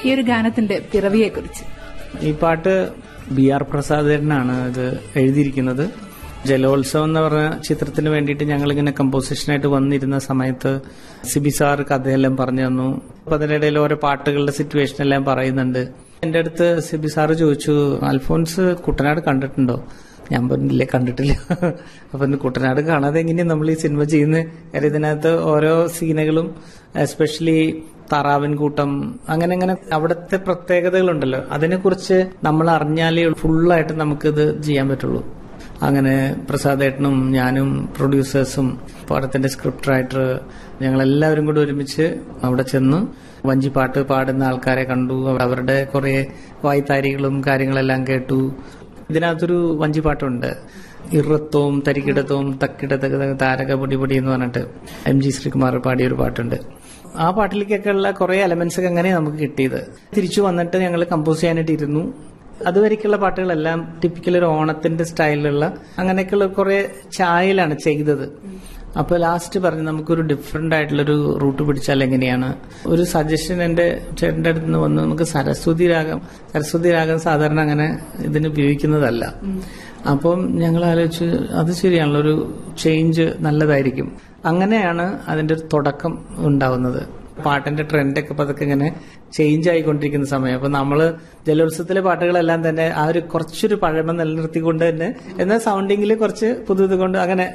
ഈ ഒരു ഗാനത്തിന്റെ പിറവിയെ കുറിച്ച് ഈ പാട്ട് ബി ആർ പ്രസാദേട്ടനാണ് ഇത് എഴുതിയിരിക്കുന്നത് ജലോത്സവം എന്ന് പറഞ്ഞ ചിത്രത്തിന് വേണ്ടിയിട്ട് ഞങ്ങളിങ്ങനെ കമ്പോസിഷനായിട്ട് വന്നിരുന്ന സമയത്ത് സിബി സാർ കഥയെല്ലാം പറഞ്ഞു തന്നു അപ്പൊ അതിനിടയിൽ ഓരോ പാട്ടുകളുടെ സിറ്റുവേഷൻ എല്ലാം പറയുന്നുണ്ട് എന്റെ അടുത്ത് സിബി സാറ് ചോദിച്ചു അൽഫോൻസ് കുട്ടനാട് കണ്ടിട്ടുണ്ടോ ഞാൻ പറഞ്ഞില്ലേ കണ്ടിട്ടില്ല അപ്പൊ ഇന്ന് കുട്ടനാട് കാണാതെ എങ്ങനെയാ നമ്മൾ ഈ സിനിമ ചെയ്യുന്നത് കാര്യം ഇതിനകത്ത് ഓരോ സീനുകളും എസ്പെഷ്യലി താറാവിൻ കൂട്ടം അങ്ങനെ അങ്ങനെ അവിടുത്തെ പ്രത്യേകതകളുണ്ടല്ലോ അതിനെക്കുറിച്ച് നമ്മൾ അറിഞ്ഞാലേ ഫുള്ളായിട്ട് നമുക്കിത് ചെയ്യാൻ പറ്റുള്ളൂ അങ്ങനെ പ്രസാദേട്ടനും ഞാനും പ്രൊഡ്യൂസേഴ്സും പടത്തിന്റെ സ്ക്രിപ്റ്റ് റൈറ്റർ ഞങ്ങളെല്ലാവരും കൂടി ഒരുമിച്ച് അവിടെ ചെന്ന് വഞ്ചിപ്പാട്ട് പാടുന്ന ആൾക്കാരെ കണ്ടു അവരുടെ കുറെ വായ്ത്താരികളും കാര്യങ്ങളെല്ലാം കേട്ടു ഇതിനകത്തൊരു വഞ്ചിപ്പാട്ടുണ്ട് ഇറത്തവും തരികിടത്തവും തക്കിടത്തക താരക പൊടി പൊടി എന്ന് പറഞ്ഞിട്ട് എം ജി ശ്രീകുമാർ പാടിയ ഒരു പാട്ടുണ്ട് ആ പാട്ടിലേക്കൊക്കെ ഉള്ള കുറെ എലമെന്റ്സ് ഒക്കെ അങ്ങനെ നമുക്ക് കിട്ടിയത് തിരിച്ചു വന്നിട്ട് ഞങ്ങൾ കമ്പോസ് ചെയ്യാനായിട്ട് ഇരുന്നു അതുവരേക്കുള്ള പാട്ടുകളെല്ലാം ടിപ്പിക്കൽ ഒരു ഓണത്തിന്റെ സ്റ്റൈലിലുള്ള അങ്ങനെയൊക്കെയുള്ള കുറെ ചായയിലാണ് ചെയ്തത് അപ്പൊ ലാസ്റ്റ് പറഞ്ഞു നമുക്കൊരു ഡിഫറെന്റ് ആയിട്ടുള്ളൊരു റൂട്ട് പിടിച്ചാൽ എങ്ങനെയാണ് ഒരു സജഷൻ എന്റെ ചേട്ടന്റെ അടുത്ത് നിന്ന് വന്ന് നമുക്ക് സരസ്വതി രാഗം സരസ്വതി രാഗം സാധാരണ അങ്ങനെ ഇതിന് ഉപയോഗിക്കുന്നതല്ല അപ്പം ഞങ്ങൾ ആലോചിച്ച് അത് ശരിയാണല്ലോ ഒരു ചേഞ്ച് നല്ലതായിരിക്കും അങ്ങനെയാണ് അതിന്റെ ഒരു തുടക്കം ഉണ്ടാവുന്നത് പാട്ടിന്റെ ട്രെൻഡൊക്കെ പതൊക്കെ ഇങ്ങനെ ചേഞ്ച് ആയിക്കൊണ്ടിരിക്കുന്ന സമയം അപ്പൊ നമ്മള് ജലോത്സവത്തിലെ പാട്ടുകളെല്ലാം തന്നെ ആ ഒരു കുറച്ചൊരു പഴമ നിലനിർത്തിക്കൊണ്ട് തന്നെ എന്നാൽ സൗണ്ടിങ്ങിൽ കുറച്ച് പുതു കൊണ്ട് അങ്ങനെ